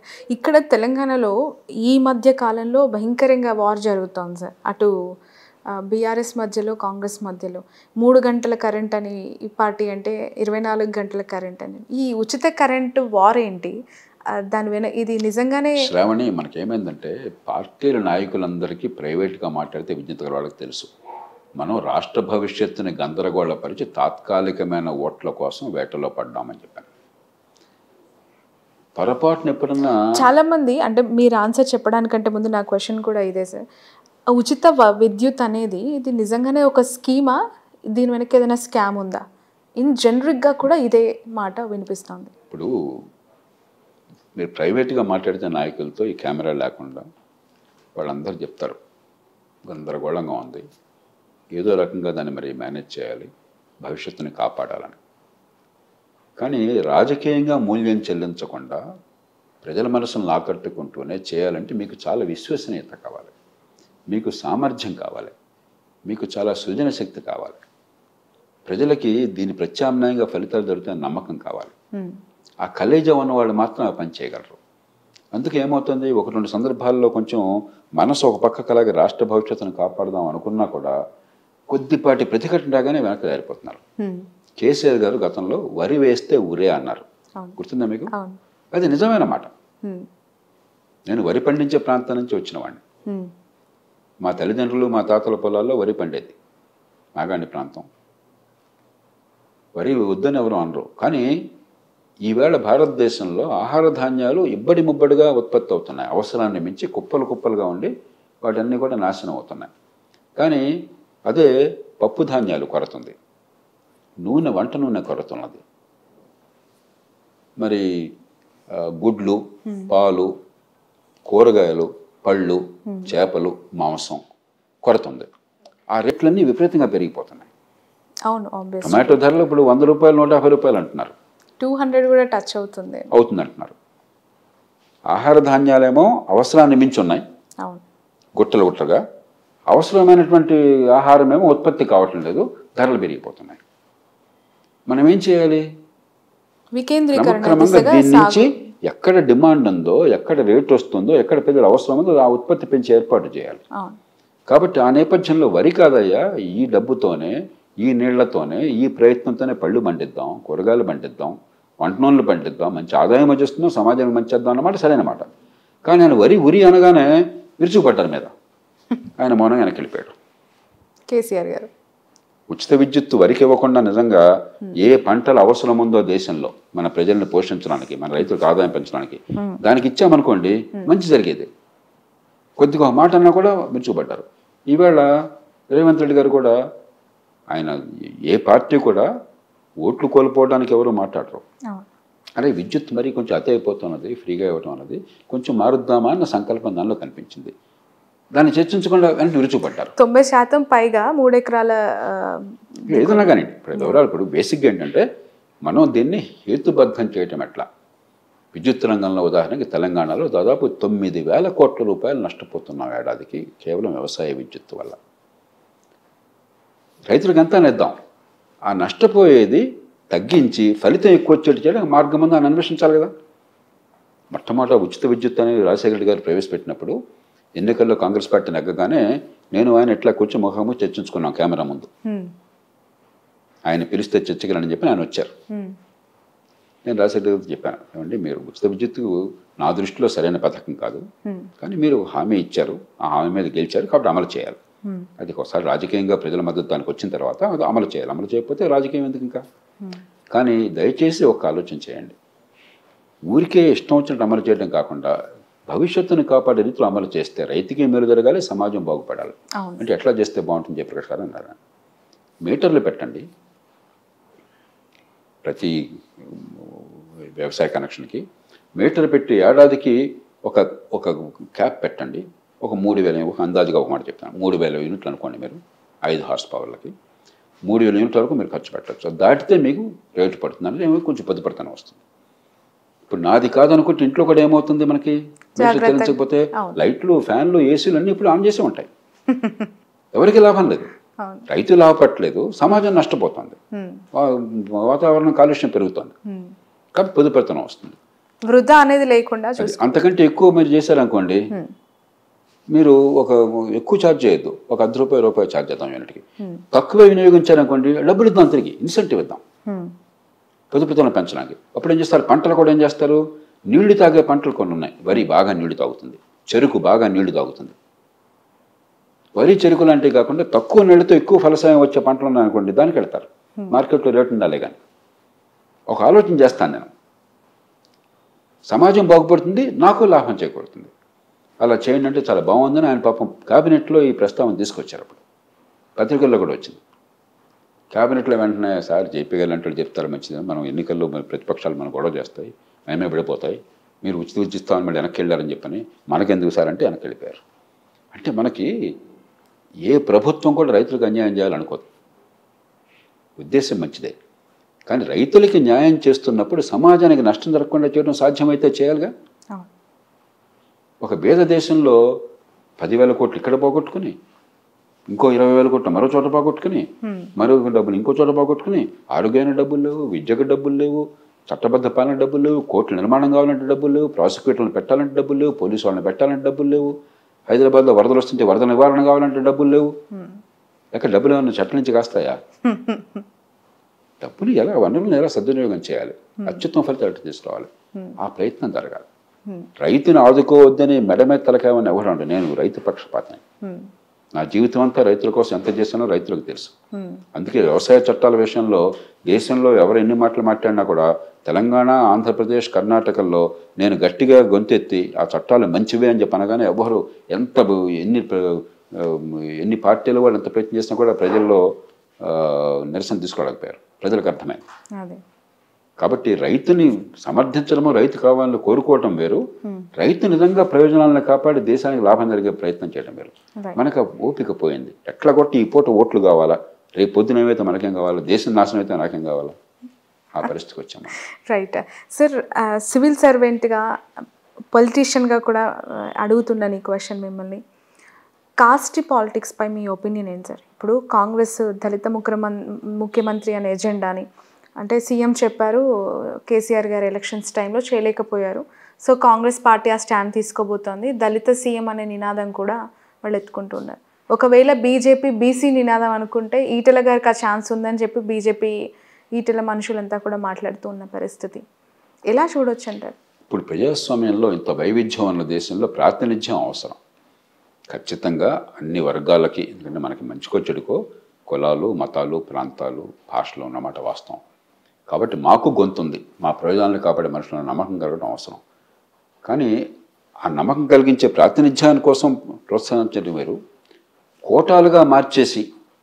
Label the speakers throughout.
Speaker 1: ఇక్కడ తెలంగాణలో ఈ మధ్య కాలంలో భయంకరంగా వార్ జరుగుతోంది సార్ అటు బీఆర్ఎస్ మధ్యలో కాంగ్రెస్ మధ్యలో మూడు గంటల కరెంట్ అని ఈ పార్టీ అంటే ఇరవై నాలుగు గంటల కరెంట్ అని ఈ ఉచిత కరెంటు వార్ ఏంటి ఆ, దాని వెన ఇది నిజంగానే
Speaker 2: శ్రావణి మనకేమైందంటే పార్టీల నాయకులందరికీ ప్రైవేట్గా మాట్లాడితే విజ్ఞత వాళ్ళకి తెలుసు మనం రాష్ట్ర భవిష్యత్తుని గందరగోళపరిచి తాత్కాలికమైన ఓట్ల కోసం వేటలో పడ్డామని చెప్పాను పొరపాటున ఎప్పుడన్నా
Speaker 1: చాలా మంది అంటే మీరు ఆన్సర్ చెప్పడానికంటే ముందు నా క్వశ్చన్ కూడా ఇదే సార్ ఆ ఉచిత వ- విద్యుత్ అనేది ఇది నిజంగానే ఒక స్కీమా దీని వెనక ఏదైనా స్కామ్ ఉందా ఇన్ జనరిక్గా కూడా ఇదే మాట వినిపిస్తుంది
Speaker 2: ఇప్పుడు మీరు ప్రైవేట్గా మాట్లాడితే నాయకులతో ఈ కెమెరా లేకుండా వాళ్ళందరూ చెప్తారు గందరగోళంగా ఉంది ఏదో రకంగా దాన్ని మరి మేనేజ్ చేయాలి భవిష్యత్తుని కాపాడాలని కానీ రాజకీయంగా మూల్యం చెల్లించకుండా ప్రజల మనసును ఆకట్టుకుంటూనే చేయాలంటే మీకు చాలా విశ్వసనీయత కావాలి మీకు సామర్థ్యం కావాలి మీకు చాలా సృజన శక్తి కావాలి ప్రజలకి దీని ప్రత్యామ్నాయంగా ఫలితాలు దొరుకుతాయని నమ్మకం కావాలి
Speaker 1: Hmm.
Speaker 2: ఆ కలేజా ఉన్నవాళ్ళు మాత్రం ఆ పని చేయగలరు అందుకే ఏమవుతుంది ఒక రెండు సందర్భాల్లో కొంచెం మనసు ఒక పక్కకు అలాగే రాష్ట్ర భవిష్యత్తును కాపాడదాం అనుకున్నా కూడా కొద్దిపాటి ప్రతిఘటన రాగానే వెనక్కి జారిపోతున్నారు
Speaker 1: Hmm.
Speaker 2: కేసీఆర్ గారు గతంలో వరి వేస్తే ఉరే అన్నారు
Speaker 1: అవును
Speaker 2: గుర్తుందా మీకు
Speaker 1: అవును
Speaker 2: అది నిజమైన మాట
Speaker 1: Hmm.
Speaker 2: నేను వరి పండించే ప్రాంతం నుంచి వచ్చిన వాడిని
Speaker 1: Hmm.
Speaker 2: మా తల్లిదండ్రులు మా తాతల పొలాల్లో వరి పండేది నాగాండి ప్రాంతం వరి వద్దని ఎవరు అనరు కానీ ఈవేళ భారతదేశంలో ఆహార ధాన్యాలు ఇబ్బడి ముబ్బడిగా ఉత్పత్తి అవుతున్నాయి అవసరాన్ని మించి కుప్పలు కుప్పలుగా ఉండి వాటన్నీ కూడా నాశనం అవుతున్నాయి కానీ అదే పప్పు ధాన్యాలు కొరత ఉంది నూనె వంట నూనె కొరత ఉన్నది మరి ఆ, గుడ్లు పాలు కూరగాయలు పళ్ళు చేపలు మాంసం కొరత ఉంది ఆ రేట్లన్నీ విపరీతంగా పెరిగిపోతున్నాయి
Speaker 1: అవును ఆబ్వియస్
Speaker 2: టొమాటో ధరలు ఇప్పుడు వంద రూపాయలు నూట యాభై రూపాయలు అంటున్నారు
Speaker 1: టూ హండ్రెడ్ కూడా టచ్ అవుతుంది
Speaker 2: అవుతుంది అంటున్నారు ఆహార ధాన్యాలేమో అవసరాన్ని మించి ఉన్నాయి
Speaker 1: అవును
Speaker 2: గుట్టలు గుట్టలుగా అవసరమైనటువంటి ఆహారం ఏమో ఉత్పత్తి కావటం లేదు ధరలు పెరిగిపోతున్నాయి మనం ఏం చేయాలి
Speaker 1: వికేంద్రీకరణ
Speaker 2: క్రమక్రమంగా
Speaker 1: దిశగా
Speaker 2: దీని నుంచి
Speaker 1: సాగు
Speaker 2: ఎక్కడ డిమాండ్ ఉందో ఎక్కడ రేట్ వస్తుందో ఎక్కడ ప్రజలు అవసరం ఉందో ఆ ఉత్పత్తి పెంచి ఏర్పాటు చేయాలి
Speaker 1: అవును
Speaker 2: కాబట్టి ఆ నేపథ్యంలో వరి కాదయ్యా ఈ డబ్బుతోనే ఈ నీళ్లతోనే ఈ ప్రయత్నంతోనే పళ్ళు పండిద్దాం కూరగాయలు పండిద్దాం వంట నూనెలు పండిద్దాం మంచి ఆదాయం వచ్చేస్తుందాం సమాజానికి మంచి చేద్దాం అన్నమాట సరైన మాట కానీ ఆయన వరి ఉరి అనగానే విరుచుకుపడ్డారు మీద ఆయన మౌనంగా వెనక్కి వెళ్ళిపోయాడు
Speaker 1: కేసీఆర్ గారు
Speaker 2: ఉచిత విద్యుత్తు వరికి ఇవ్వకుండా నిజంగా ఏ పంటలు అవసరం ఉందో దేశంలో మన ప్రజల్ని పోషించడానికి మన రైతులకు ఆదాయం పెంచడానికి దానికి ఇచ్చామనుకోండి మంచి జరిగేది కొద్దిగా ఒక మాట అన్నా కూడా మెచ్చుకుపడ్డారు ఈవేళ రేవంత్ రెడ్డి గారు కూడా ఆయన ఏ పార్టీ కూడా ఓట్లు కోల్పోవడానికి ఎవరు మాట్లాడరు
Speaker 1: అవును
Speaker 2: అరే విద్యుత్ మరీ కొంచెం అతి అయిపోతున్నది ఫ్రీగా ఇవ్వటం అన్నది కొంచెం మారుద్దామా అన్న సంకల్పం దానిలో కనిపించింది దాన్ని చర్చించకుండా వెంటనే విరుచుకుపడ్డారు
Speaker 1: తొంభై శాతం పైగా మూడెకరాల ఆ,
Speaker 2: ఏదైనా కానీ ఇప్పుడు వివరాలు ఇప్పుడు బేసిక్గా ఏంటంటే మనం దీన్ని హేతుబద్ధం చేయటం ఎట్లా విద్యుత్ రంగంలో ఉదాహరణకి తెలంగాణలో దాదాపు తొమ్మిది వేల కోట్ల రూపాయలు నష్టపోతున్నాం ఏడాదికి కేవలం వ్యవసాయ విద్యుత్ వల్ల రైతులకు ఎంత నేద్దాం ఆ నష్టపోయేది తగ్గించి ఫలితం ఎక్కువ వచ్చేట్టు చేయడానికి మార్గం ఉందో అని అన్వేషించాలి కదా మొట్టమొదట ఉచిత విద్యుత్ అనేది రాజశేఖర రెడ్డి గారు ప్రవేశపెట్టినప్పుడు ఎన్నికల్లో కాంగ్రెస్ పార్టీ నెగ్గగానే నేను ఆయన ఇట్లా కూర్చొని ముఖము చర్చించుకున్నాం కెమెరా ముందు
Speaker 1: హ్మ్,
Speaker 2: ఆయన పిలిస్తే చర్చగలని చెప్పి ఆయన వచ్చారు
Speaker 1: హ్మ్,
Speaker 2: నేను రాజశేఖర గారికి చెప్పాను ఏమండి మీరు ఉచిత విద్యుత్ నా దృష్టిలో సరైన పథకం కాదు
Speaker 1: హ్మ్,
Speaker 2: కానీ మీరు హామీ ఇచ్చారు ఆ హామీ మీద గెలిచారు కాబట్టి అమలు చేయాలి
Speaker 1: హ్మ్,
Speaker 2: అది ఒకసారి రాజకీయంగా ప్రజల మద్దతు దానికి వచ్చిన తర్వాత అది అమలు చేయాలి అమలు చేయకపోతే రాజకీయం ఎందుకు ఇంకా
Speaker 1: హ్మ్.
Speaker 2: కానీ దయచేసి ఒక ఆలోచన చేయండి ఊరికే ఇష్టం వచ్చినట్టు అమలు చేయడం కాకుండా భవిష్యత్తును కాపాడే రీతిలో అమలు చేస్తే రైతుకి మేలు జరగాలి సమాజం బాగుపడాలి
Speaker 1: అవును
Speaker 2: అంటే ఎట్లా చేస్తే బాగుంటుంది జయప్రకాష్ గారు అన్నారు మీటర్లు పెట్టండి ప్రతి వ్యవసాయ కనెక్షన్కి మీటర్ పెట్టి ఏడాదికి ఒక ఒక క్యాప్ పెట్టండి ఒక మూడు వేల ఒక అందాజుగా ఒక మాట చెప్తాను మూడు వేల యూనిట్లు అనుకోండి మీరు ఐదు హార్స్ పవర్లకి మూడు వేల యూనిట్ల వరకు మీరు ఖర్చు పెట్టచ్చు దాటితే మీకు రేటు పడుతుంది అంటే ఏమో కొంచెం పొద్దుపడతానే వస్తుంది ఇప్పుడు నాది కాదనుకుంటే ఇంట్లో కూడా ఏమవుతుంది మనకి మీటర్
Speaker 1: జాగ్రత్త.
Speaker 2: చెల్లించకపోతే
Speaker 1: అవును.
Speaker 2: లైట్లు ఫ్యాన్లు ఏసీలు అన్నీ ఇప్పుడు ఆన్ చేసే ఉంటాయి ఎవరికి లాభం లేదు
Speaker 1: అవును
Speaker 2: రైతు లాభపట్టలేదు సమాజం నష్టపోతుంది
Speaker 1: హ్మ్,
Speaker 2: వా- వాతావరణం కాలుష్యం పెరుగుతుంది
Speaker 1: హ్మ్,
Speaker 2: కాబట్టి పొదుపెత్తనం వస్తుంది
Speaker 1: వృధా అనేది లేకుండా
Speaker 2: అది
Speaker 1: చూసు
Speaker 2: అంతకంటే ఎక్కువ మీరు చేశారనుకోండి మీరు ఒక ఎక్కువ ఛార్జ్ చేయొద్దు ఒక అర్ధ రూపాయి రూపాయి ఛార్జ్ చేద్దాం యూనిట్కి తక్కువ వినియోగించారనుకోండి డబ్బులు ఇద్దాం తిరిగి ఇన్సెంటివ్ ఇద్దాం
Speaker 1: హ్మ్.
Speaker 2: పొదుపుతనం పెంచడానికి అప్పుడు ఏం చేస్తారు పంటలు కూడా ఏం చేస్తారు నీళ్లు తాగే పంటలు కొన్ని ఉన్నాయి వరి బాగా నీళ్లు తాగుతుంది చెరుకు బాగా నీళ్లు తాగుతుంది వరి చెరుకు లాంటివి కాకుండా తక్కువ నీళ్ళతో ఎక్కువ ఫలసాయం వచ్చే పంటలు ఉన్నాయనుకోండి దానికి వెళ్తారు మార్కెట్లో రేటు ఉండాలి కానీ ఒక ఆలోచన చేస్తాను నేను సమాజం బాగుపడుతుంది నాకు లాభం చేకూరుతుంది అలా చేయండి అంటే చాలా బాగుందని ఆయన పాపం క్యాబినెట్లో ఈ ప్రస్తావన తీసుకొచ్చారు అప్పుడు పత్రికల్లో కూడా వచ్చింది క్యాబినెట్లో వెంటనే సార్ జేపీ గారు అంటే చెప్తారు మంచిది మనం ఎన్నికల్లో మన ప్రతిపక్షాలు మన గొడవ చేస్తాయి మేమే పడిపోతాయి మీరు ఉచిత ఉచిస్తామని మళ్ళీ వెనక్కి వెళ్ళారని చెప్పని మనకెందుకు సార్ అంటే వెనక్కి వెళ్ళిపోయారు అంటే మనకి ఏ ప్రభుత్వం కూడా రైతులకు అన్యాయం చేయాలనుకోదు ఉద్దేశం మంచిదే కానీ రైతులకి న్యాయం చేస్తున్నప్పుడు సమాజానికి నష్టం జరగకుండా చేయడం సాధ్యమైతే చేయాలిగా
Speaker 1: అవును.
Speaker 2: ఒక భేద దేశంలో పదివేల కోట్లు ఇక్కడ పోగొట్టుకుని ఇంకో ఇరవై వేల కోట్లు మరో చోట పోగొట్టుకుని మరో డబ్బులు ఇంకో చోట పోగొట్టుకుని ఆరోగ్యానికి డబ్బులు లేవు విద్యకు డబ్బులు లేవు చట్టబద్ధ పాలన డబ్బులు లేవు కోర్టుల నిర్మాణం కావాలంటే డబ్బులు లేవు ప్రాసిక్యూటర్లను పెట్టాలంటే డబ్బులు లేవు పోలీసు వాళ్ళని పెట్టాలంటే డబ్బులు లేవు హైదరాబాద్లో వరదలు వస్తుంటే వరద నివారణ కావాలంటే డబ్బులు లేవు ఎక్కడ డబ్బులు ఏమన్నా చట్టం నుంచి కాస్తాయా డబ్బులు ఎలా వనరులను ఎలా సద్వినియోగం చేయాలి అత్యుత్తమ ఫలితాలు ఎట్లా తీసుకోవాలి ఆ ప్రయత్నం జరగాలి రైతుని ఆదుకోవద్దని మెడమే తలకాయమని ఎవరు అంటారు నేను రైతు పక్షపాతని
Speaker 1: హ్మ్.
Speaker 2: నా జీవితం అంతా రైతుల కోసం ఎంత చేశానో రైతులకు తెలుసు
Speaker 1: హ్మ్.
Speaker 2: అందుకే వ్యవసాయ చట్టాల విషయంలో దేశంలో ఎవరు ఎన్ని మాటలు మాట్లాడినా కూడా తెలంగాణ ఆంధ్రప్రదేశ్ కర్ణాటకల్లో నేను గట్టిగా గొంతెత్తి ఆ చట్టాలు మంచివే అని చెప్పి అనగానే ఎవరు ఎంత బ- ఎన్ని ప్ర- ఆ, ఎన్ని పార్టీల వాళ్ళు ఎంత ప్రయత్నం చేసినా కూడా ప్రజల్లో ఆ, నిరసన తీసుకోలేకపోయారు ప్రజలకు అర్థమైంది
Speaker 1: అదే
Speaker 2: కాబట్టి రైతుని సమర్థించడము రైతు కావాలని కోరుకోవటం వేరు రైతు నిజంగా ప్రయోజనాలను కాపాడి దేశానికి లాభం జరిగే ప్రయత్నం చేయడం వేరు
Speaker 1: రైట్
Speaker 2: మనకు ఆ ఓపిక పోయింది ఎట్లా కొట్టి ఈ పూట ఓట్లు కావాలా రేపు పొద్దున ఏమైతే మనకేం కావాలా దేశం నాశనం అయితే నాకేం కావాలా ఆ పరిస్థితికి వచ్చాం మనం.
Speaker 1: రైట్ సార్ సివిల్ సర్వెంట్గా పొలిటీషియన్గా కూడా ఆ, అడుగుతున్నాను ఈ క్వశ్చన్ మిమ్మల్ని కాస్ట్ పాలిటిక్స్పై మీ ఒపీనియన్ ఏంటి సార్ ఇప్పుడు కాంగ్రెస్ దళిత ముఖ్యమం ముఖ్యమంత్రి అనే ఎజెండాని అంటే సీఎం చెప్పారు కేసీఆర్ గారు ఎలక్షన్స్ టైంలో చేయలేకపోయారు సో కాంగ్రెస్ పార్టీ ఆ స్టాండ్ తీసుకోబోతోంది దళిత సీఎం అనే నినాదం కూడా వాళ్ళు ఎత్తుకుంటున్నారు ఒకవేళ బీజేపీ బీసీ నినాదం అనుకుంటే ఈటెల గారికి ఆ ఛాన్స్ ఉందని చెప్పి బీజేపీ ఈటెల మనుషులంతా కూడా మాట్లాడుతూ ఉన్న పరిస్థితి ఎలా చూడొచ్చు అంటారు
Speaker 2: ఇప్పుడు ప్రజాస్వామ్యంలో ఇంత వైవిధ్యం ఉన్న దేశంలో ప్రాతినిధ్యం అవసరం ఖచ్చితంగా అన్ని వర్గాలకి ఎందుకంటే మనకి మంచికో చెడుకో కులాలు మతాలు ప్రాంతాలు భాషలు ఉన్నమాట వాస్తవం కాబట్టి మాకు గొంతుంది మా ప్రయోజనాలను కాపాడే మనుషుల నమ్మకం కలగడం అవసరం కానీ ఆ నమ్మకం కలిగించే ప్రాతినిధ్యాన్ని కోసం ప్రోత్సహించడం వేరు కోటాలుగా మార్చేసి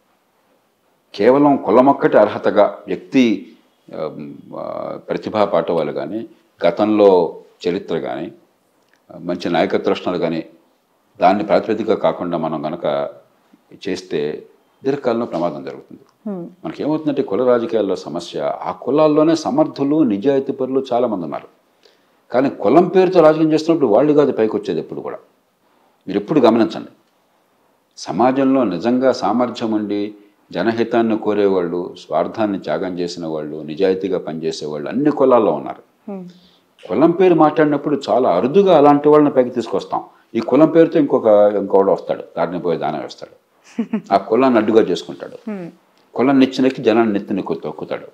Speaker 2: కేవలం కులమొక్కటి అర్హతగా వ్యక్తి ఆ, ఆ, ప్రతిభా పాఠవాలు కానీ గతంలో చరిత్ర కానీ మంచి నాయకత్వ లక్షణాలు కానీ దాన్ని ప్రాతిపదికగా కాకుండా మనం కనుక చేస్తే దీర్ఘకాలంలో ప్రమాదం జరుగుతుంది మనకి ఏమవుతుందంటే కుల రాజకీయాల్లో సమస్య ఆ కులాల్లోనే సమర్థులు నిజాయితీపరులు చాలామంది ఉన్నారు కానీ కులం పేరుతో రాజకీయం చేస్తున్నప్పుడు వాళ్ళు కాదు పైకి వచ్చేది ఎప్పుడు కూడా మీరు ఎప్పుడు గమనించండి సమాజంలో నిజంగా సామర్థ్యం ఉండి జనహితాన్ని కోరేవాళ్ళు స్వార్థాన్ని త్యాగం చేసిన వాళ్ళు నిజాయితీగా పనిచేసేవాళ్ళు అన్ని కులాల్లో ఉన్నారు కులం పేరు మాట్లాడినప్పుడు చాలా అరుదుగా అలాంటి వాళ్ళని పైకి తీసుకొస్తాం ఈ కులం పేరుతో ఇంకొక ఇంకోడు వస్తాడు దారిని పోయి దానం వేస్తాడు ఆ కులాన్ని అడ్డుగా చేసుకుంటాడు కులం నెచ్చినకి జనాన్ని నెత్తిని తొక్కుతాడు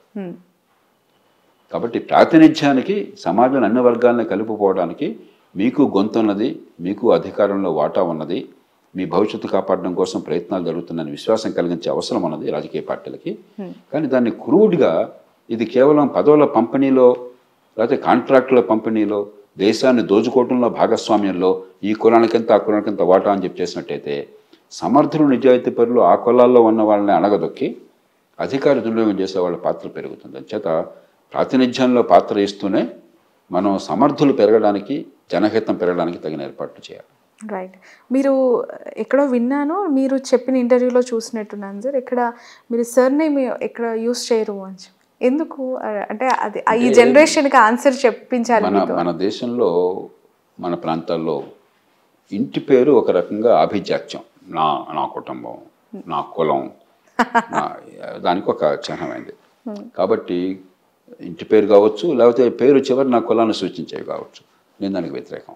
Speaker 2: కాబట్టి ప్రాతినిధ్యానికి సమాజంలో అన్ని వర్గాలను కలుపుకోవడానికి మీకు గొంతున్నది మీకు అధికారంలో వాటా ఉన్నది మీ భవిష్యత్తు కాపాడడం కోసం ప్రయత్నాలు జరుగుతున్నాయని విశ్వాసం కలిగించే అవసరం ఉన్నది రాజకీయ పార్టీలకి కానీ దాన్ని క్రూడ్గా ఇది కేవలం పదవుల పంపిణీలో లేకపోతే కాంట్రాక్టుల పంపిణీలో దేశాన్ని దోచుకోవడంలో భాగస్వామ్యంలో ఈ కులానికింత ఆ కులానికింత వాటా అని చెప్పి చేసినట్టయితే సమర్థులు నిజాయితీ పరులు ఆ కులాల్లో ఉన్న వాళ్ళని అణగదొక్కి అధికార దుర్వినియోగం చేసే వాళ్ళ పాత్ర పెరుగుతుంది అంచేత ప్రాతినిధ్యంలో పాత్ర ఇస్తూనే మనం సమర్థులు పెరగడానికి జనహితం పెరగడానికి తగిన ఏర్పాట్లు చేయాలి
Speaker 1: రైట్ మీరు ఎక్కడో విన్నాను మీరు చెప్పిన ఇంటర్వ్యూలో చూసినట్టున్నాను సార్ ఇక్కడ మీరు సర్నేమ్ ఎక్కడ యూస్ చేయరు అని చెప్పి. ఎందుకు అ- అంటే అది ఆ ఈ జనరేషన్కి ఆన్సర్ చెప్పించాలి
Speaker 2: మన
Speaker 1: మీతో
Speaker 2: మన దేశంలో మన ప్రాంతాల్లో ఇంటి పేరు ఒక రకంగా ఆభిజాత్యం నా నా కుటుంబం నా కులం నా దానికి ఒక చిహ్నమైంది కాబట్టి ఇంటి పేరు కావచ్చు లేకపోతే పేరు చివరి నా కులాన్ని సూచించేవి కావచ్చు నేను దానికి వ్యతిరేకం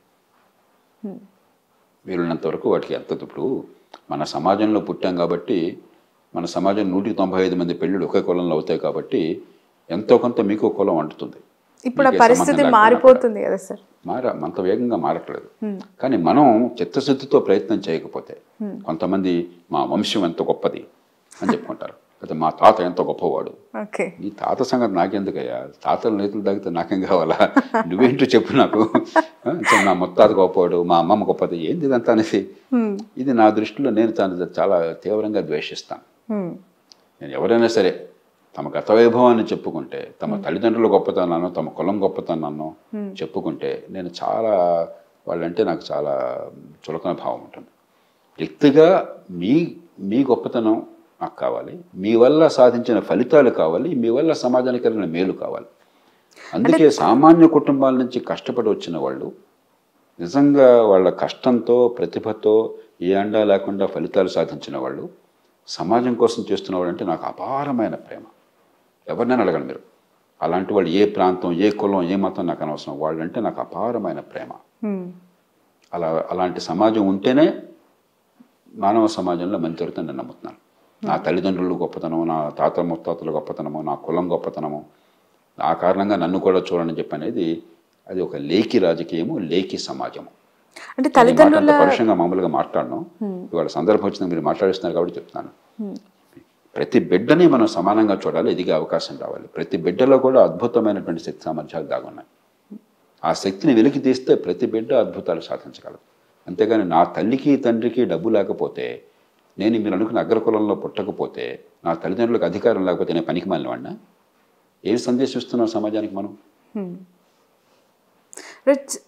Speaker 2: వీలున్నంత వరకు వాటికి ఎంత ఇప్పుడు మన సమాజంలో పుట్టాం కాబట్టి మన సమాజం నూటికి తొంభై ఐదు మంది పెళ్ళిళ్ళు ఒకే కులంలో అవుతాయి కాబట్టి ఎంతో కొంత మీకు కులం అంటుతుంది
Speaker 1: ఇప్పుడు ఆ
Speaker 2: మీకే
Speaker 1: పరిస్థితి
Speaker 2: సంబంధం లేకుండా
Speaker 1: మారిపోతుంది కదా సార్
Speaker 2: మార అంత వేగంగా మారట్లేదు కానీ మనం చిత్తశుద్ధితో ప్రయత్నం చేయకపోతే కొంతమంది మా వంశం ఎంత గొప్పది అని చెప్పుకుంటారు లేదా మా తాత ఎంత గొప్పవాడు
Speaker 1: ఓకే
Speaker 2: ఈ తాత సంగతి నాకెందుకయ్యా తాతలు నేతలు తాగితే నాకేం కావాలా నువ్వేంటో చెప్పు నాకు ఆ, సో నా ముత్తాత గొప్పవాడు మా అమ్మమ్మ గొప్పది ఏంది ఇదంతా అనేసి ఇది నా దృష్టిలో నేను దాన్ని చాలా తీవ్రంగా ద్వేషిస్తాను నేను ఎవరైనా సరే తమ గత వైభవాన్ని చెప్పుకుంటే తమ తల్లిదండ్రుల గొప్పతనాన్ని తమ కులం గొప్పతనాన్ని చెప్పుకుంటే నేను చాలా వాళ్ళంటే నాకు చాలా చులకన భావం ఉంటుంది వ్యక్తిగా మీ మీ గొప్పతనం నాకు కావాలి మీ వల్ల సాధించిన ఫలితాలు కావాలి మీ వల్ల సమాజానికి కలిగిన మేలు కావాలి అందుకే సామాన్య కుటుంబాల నుంచి కష్టపడి వచ్చిన వాళ్ళు నిజంగా వాళ్ళ కష్టంతో ప్రతిభతో ఏ అండా లేకుండా ఫలితాలు సాధించిన వాళ్ళు సమాజం కోసం చేస్తున్న వాళ్ళు అంటే నాకు అపారమైన ప్రేమ ఎవరినైనా అడగండి మీరు అలాంటి వాళ్ళు ఏ ప్రాంతం ఏ కులం ఏ మతం నాకు అనవసరం వాళ్ళంటే నాకు అపారమైన ప్రేమ అలా అలాంటి సమాజం ఉంటేనే మానవ సమాజంలో మంచి జరుగుతుందని నేను నమ్ముతున్నాను నా తల్లిదండ్రులు గొప్పతనము నా తాత ముత్తాతల గొప్పతనము నా కులం గొప్పతనము ఆ కారణంగా నన్ను కూడా చూడని చెప్పి అనేది అది ఒక లేకి రాజకీయము లేకి సమాజము
Speaker 1: అంటే
Speaker 2: ఈ మాట అంత
Speaker 1: తల్లిదండ్రుల
Speaker 2: పరుషంగా మామూలుగా మాట్లాడను ఇవాళ సందర్భం వచ్చింది మీరు మాట్లాడిస్తున్నారు కాబట్టి చెప్తున్నాను ప్రతి బిడ్డని మనం సమానంగా చూడాలి ఎదిగే అవకాశం రావాలి ప్రతి బిడ్డలో కూడా అద్భుతమైనటువంటి శక్తి సామర్థ్యాలు దాగున్నాయి ఆ శక్తిని వెలికి తీస్తే ప్రతి బిడ్డ అద్భుతాలు సాధించగలదు అంతేగాని నా తల్లికి తండ్రికి డబ్బు లేకపోతే నేను మీరు అనుకున్న అగ్రకులంలో పుట్టకపోతే నా తల్లిదండ్రులకు అధికారం లేకపోతే నేను పనికి మాలిన వాడినా ఏం సందేశిస్తున్నాం సమాజానికి మనం
Speaker 1: రైట్